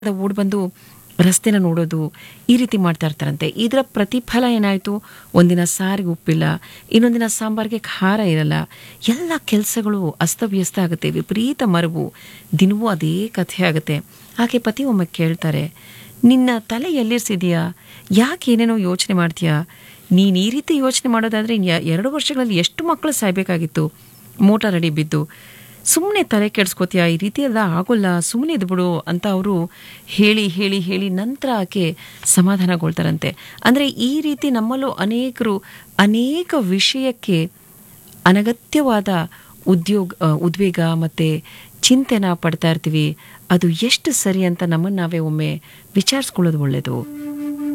ಓಡ್ ಬಂದು ರಸ್ತೆನ ನೋಡೋದು ಈ ರೀತಿ ಮಾಡ್ತಾ ಇರ್ತಾರಂತೆ ಇದರ ಪ್ರತಿಫಲ ಏನಾಯಿತು ಒಂದಿನ ಸಾರಿಗೆ ಉಪ್ಪಿಲ್ಲ ಇನ್ನೊಂದಿನ ಸಾಂಬಾರಿಗೆ ಖಾರ ಇರಲ್ಲ ಎಲ್ಲ ಕೆಲಸಗಳು ಅಸ್ತವ್ಯಸ್ತ ಆಗುತ್ತೆ ವಿಪರೀತ ಮರವು ದಿನವೂ ಅದೇ ಕಥೆ ಆಗುತ್ತೆ ಆಕೆ ಪತಿ ಒಮ್ಮೆ ಕೇಳ್ತಾರೆ ನಿನ್ನ ತಲೆ ಎಲ್ಲಿರ್ಸಿದೀಯಾ ಯಾಕೆ ಏನೇನೋ ಯೋಚನೆ ಮಾಡ್ತೀಯಾ ನೀನು ಈ ರೀತಿ ಯೋಚನೆ ಮಾಡೋದಾದರೆ ಎರಡು ವರ್ಷಗಳಲ್ಲಿ ಎಷ್ಟು ಮಕ್ಕಳು ಸಾಯ್ಬೇಕಾಗಿತ್ತು ಮೋಟಾರ್ ಅಡಿ ಬಿದ್ದು ಸುಮ್ಮನೆ ತಲೆ ಕೆಡ್ಸ್ಕೋತೀಯ ಈ ರೀತಿ ಎಲ್ಲ ಆಗೋಲ್ಲ ಸುಮ್ಮನೆ ಇದ್ಬಿಡು ಅಂತ ಅವರು ಹೇಳಿ ಹೇಳಿ ಹೇಳಿ ನಂತರ ಆಕೆ ಸಮಾಧಾನಗೊಳ್ತಾರಂತೆ ಅಂದರೆ ಈ ರೀತಿ ನಮ್ಮಲ್ಲೂ ಅನೇಕರು ಅನೇಕ ವಿಷಯಕ್ಕೆ ಅನಗತ್ಯವಾದ ಉದ್ಯೋಗ ಆ, ಉದ್ವೇಗ ಮತ್ತು ಚಿಂತೆನ ಪಡ್ತಾ ಇರ್ತೀವಿ ಅದು ಎಷ್ಟು ಸರಿ ಅಂತ ನಮ್ಮನ್ನು ನಾವೇ ಒಮ್ಮೆ ವಿಚಾರಿಸ್ಕೊಳ್ಳೋದು ಒಳ್ಳೆಯದು